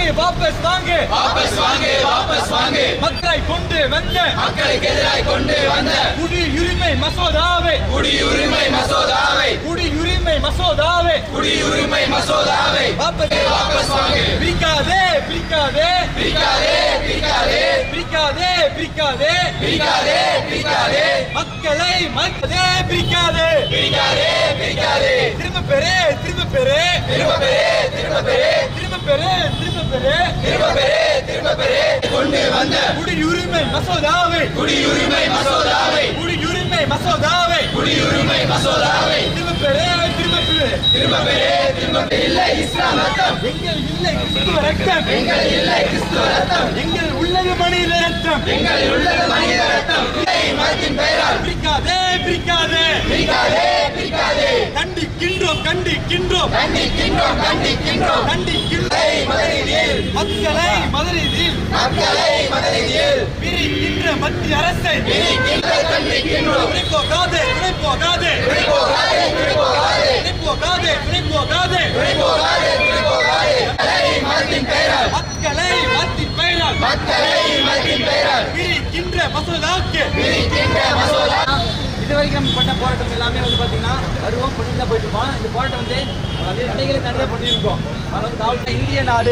வாபஸ் வாங்கு வாபஸ் வாங்கு வாபஸ் வாங்கு மக்களை கொண்டு வந்த மக்களுக்கு எதிராக கொண்டு வந்த குடியுரிமை மசோதாவை குடியுரிமை மசோதாவை குடியுரிமை மசோதாவை குடியுரிமை மசோதாவை வாபஸ் வாபஸ் வாங்கு பிரிக்காதே பிரிக்காதே பிரிக்காதே பிரிக்காதே பிரிக்காதே பிரிக்காதே பிரிக்காதே பிரிக்காதே மக்களை மக்களே பிரிக்காதே பிரிக்காதே பிரிக்காதே திரும்ப பெரு திரும்ப பெரு திரும்ப பெரு திரும்ப பெரு திரும்ப பெரு திரும்ப பெரு திரும்ப பெரு திரும்ப பெரு கொண்டு வந்த குடியுரிமை மசோதாவை குடியுரிமை மசோதாவை குடியுரிமை மசோதாவை குடியுரிமை மசோதாவை திரும்ப பெரு திரும்ப பெரு திரும்ப பெரு திரும்ப பெரு இல்லை இஸ்லாம் ரத்தம் எங்கள் இல்லை கிறிஸ்துவ ரத்தம் எங்கள் இல்லை கிறிஸ்துவ ரத்தம் எங்கள் உள்ளது மனித ரத்தம் எங்கள் உள்ளது மனித ரத்தம் இல்லை மதத்தின் பெயரால் பிரிக்காதே பிரிக்காதே பிரிக்காதே பிரிக்காதே கண்டிக்கின்றோம் கண்டிக்கின்றோம் கண்டிக்கின்றோம் கண்டிக்கின்றோம் கண்டிக்கின்றோம் மக்களை மதநீதியில் மக்களை மதுரையில் மக்களை மதநீதியில் பிரிக்கின்ற மத்திய அரசை பிரிக்கின்ற கண்டிக்கின்றோம் துணை போகாதே துணை போகாதே துணை போகாதே துணை போகாதே துணை போகாதே துணை போகாதே துணை போகாதே துணை போகாதே மக்களை மதத்தின் பெயரால் மக்களை மத்தின் பெயரால் மக்களை மதத்தின் பெயரால் பிரிக்கின்ற மசோதாவுக்கு பிரிக்கின்ற மசோதா இது வரைக்கும் நம்ம பண்ண போராட்டம் எல்லாமே வந்து பார்த்தீங்கன்னா வருவோம் பண்ணி தான் போயிட்டு இருக்கோம் இந்த போராட்டம் வந்து அதாவது தடைகளை தாண்டி தான் பண்ணியிருக்கோம் அதாவது காவல்துறை இந்திய நாடு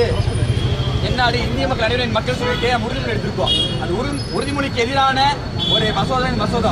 என்னாடு இந்திய மக்கள் அனைவரின் மக்கள் சொல்லிட்டு நம்ம உறுதிமொழி எடுத்திருக்கோம் அந்த உறு உறுதிமொழிக்கு எதிரான ஒரு மசோதா இந்த மசோதா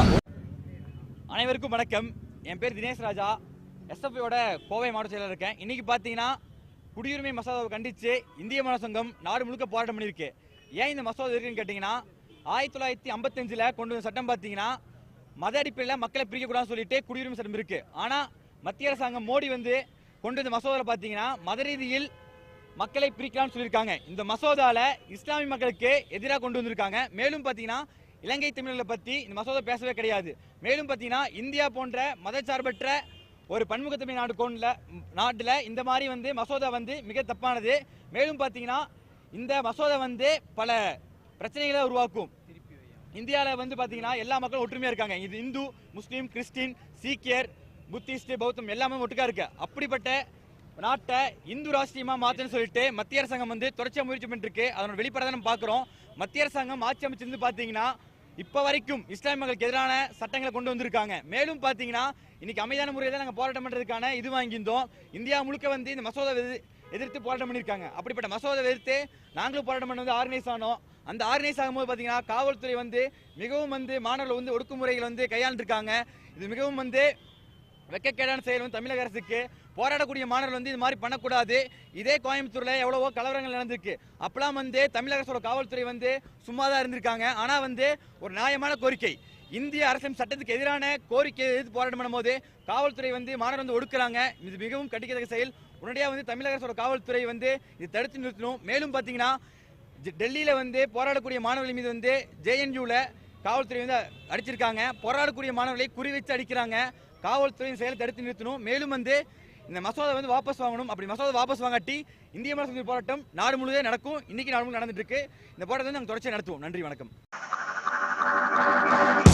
அனைவருக்கும் வணக்கம் என் பேர் தினேஷ் ராஜா எஸ்எஃப்ஐயோட கோவை மாவட்ட செயலர் இருக்கேன் இன்னைக்கு பார்த்தீங்கன்னா குடியுரிமை மசோதாவை கண்டித்து இந்திய மாணவர் சங்கம் நாடு முழுக்க போராட்டம் பண்ணியிருக்கு ஏன் இந்த மசோதா இருக்குன்னு கேட்டிங்கன்னா ஆயிரத்தி தொள்ளாயிரத்தி ஐம்பத்தஞ்சில் கொண்டு வந்த சட்டம் பார்த்தீங்கன்னா மத அடிப்படையில் மக்களை பிரிக்கக்கூடாதுன்னு சொல்லிட்டு குடியுரிமை சட்டம் இருக்கு ஆனால் மத்திய அரசாங்கம் மோடி வந்து கொண்டு வந்த மசோதாவில் பார்த்தீங்கன்னா மத ரீதியில் மக்களை பிரிக்கலாம்னு சொல்லியிருக்காங்க இந்த மசோதால இஸ்லாமிய மக்களுக்கு எதிராக கொண்டு வந்திருக்காங்க மேலும் பார்த்தீங்கன்னா இலங்கை தமிழர்களை பற்றி இந்த மசோதா பேசவே கிடையாது மேலும் பார்த்தீங்கன்னா இந்தியா போன்ற மதச்சார்பற்ற ஒரு பன்முகத்தன்மை நாடு கொண்ட நாட்டில் இந்த மாதிரி வந்து மசோதா வந்து மிக தப்பானது மேலும் பார்த்தீங்கன்னா இந்த மசோதா வந்து பல பிரச்சனைகளை உருவாக்கும் இந்தியாவில் வந்து பார்த்தீங்கன்னா எல்லா மக்களும் ஒற்றுமையாக இருக்காங்க இது இந்து முஸ்லீம் கிறிஸ்டின் சீக்கியர் புத்திஸ்ட் பௌத்தம் எல்லாமே ஒட்டுக்கா இருக்கு அப்படிப்பட்ட நாட்டை இந்து ராஷ்டிரியமா மாத்தணும்னு சொல்லிட்டு மத்திய அரசாங்கம் வந்து தொடர்ச்சியாக முயற்சி பண்ணிட்டு இருக்கு அதனோட வெளிப்பாடை தான் நம்ம பார்க்குறோம் மத்திய அரசாங்கம் ஆட்சி அமைச்சிருந்து பார்த்தீங்கன்னா இப்போ வரைக்கும் இஸ்லாமிய மக்களுக்கு எதிரான சட்டங்களை கொண்டு வந்திருக்காங்க மேலும் பார்த்தீங்கன்னா இன்னைக்கு அமைதியான முறையில் நாங்கள் போராட்டம் பண்ணுறதுக்கான இது வாங்கியிருந்தோம் இந்தியா முழுக்க வந்து இந்த மசோதா எதிர்- எதிர்த்து போராட்டம் பண்ணியிருக்காங்க அப்படிப்பட்ட மசோதா எதிர்த்து நாங்களும் போராட்டம் பண்ண வந்து ஆர்கனைஸ் ஆனோம் அந்த ஆர்கனைஸ் ஆகும்போது பார்த்தீங்கன்னா காவல்துறை வந்து மிகவும் வந்து மாணவர்கள் வந்து ஒடுக்குமுறைகள் வந்து கையாண்டுருக்காங்க இது மிகவும் வந்து வெக்கக்கேடான செயல் வந்து தமிழக அரசுக்கு போராடக்கூடிய மாணவர்கள் வந்து இது மாதிரி பண்ணக்கூடாது இதே கோயம்புத்தூர்ல எவ்வளவோ கலவரங்கள் நடந்திருக்கு அப்பலாம் வந்து தமிழக அரசோட காவல்துறை வந்து சும்மா தான் இருந்திருக்காங்க ஆனா வந்து ஒரு நியாயமான கோரிக்கை இந்திய அரசின் சட்டத்துக்கு எதிரான கோரிக்கை எதிர்த்து போராட்டம் பண்ணும்போது காவல்துறை வந்து மாணவர் வந்து ஒடுக்குறாங்க இது மிகவும் கண்டிக்கத்தக்க செயல் உடனடியாக வந்து தமிழக அரசோட காவல்துறை வந்து இது தடுத்து நிறுத்தணும் மேலும் பார்த்தீங்கன்னா ஜ- டெல்லியில வந்து போராடக்கூடிய மாணவர்கள் மீது வந்து ஜேஎன்யூல காவல்துறை வந்து அடிச்சிருக்காங்க போராடக்கூடிய மாணவர்களை குறி வச்சு அடிக்கிறாங்க காவல்துறையின் செயலை தடுத்து நிறுத்தணும் மேலும் வந்து இந்த மசோதா வந்து வாபஸ் வாங்கணும் அப்படி மசோதா வாபஸ் வாங்காட்டி இந்திய அரசு போராட்டம் நாடு முழுவதும் நடக்கும் இன்னைக்கு நாடு முழுவதும் நடந்துட்டு இருக்கு இந்த போராட்டத்தை வந்து நாங்கள் தொடர்ச்சியாக நடத்துவோம் நன்றி வணக்கம்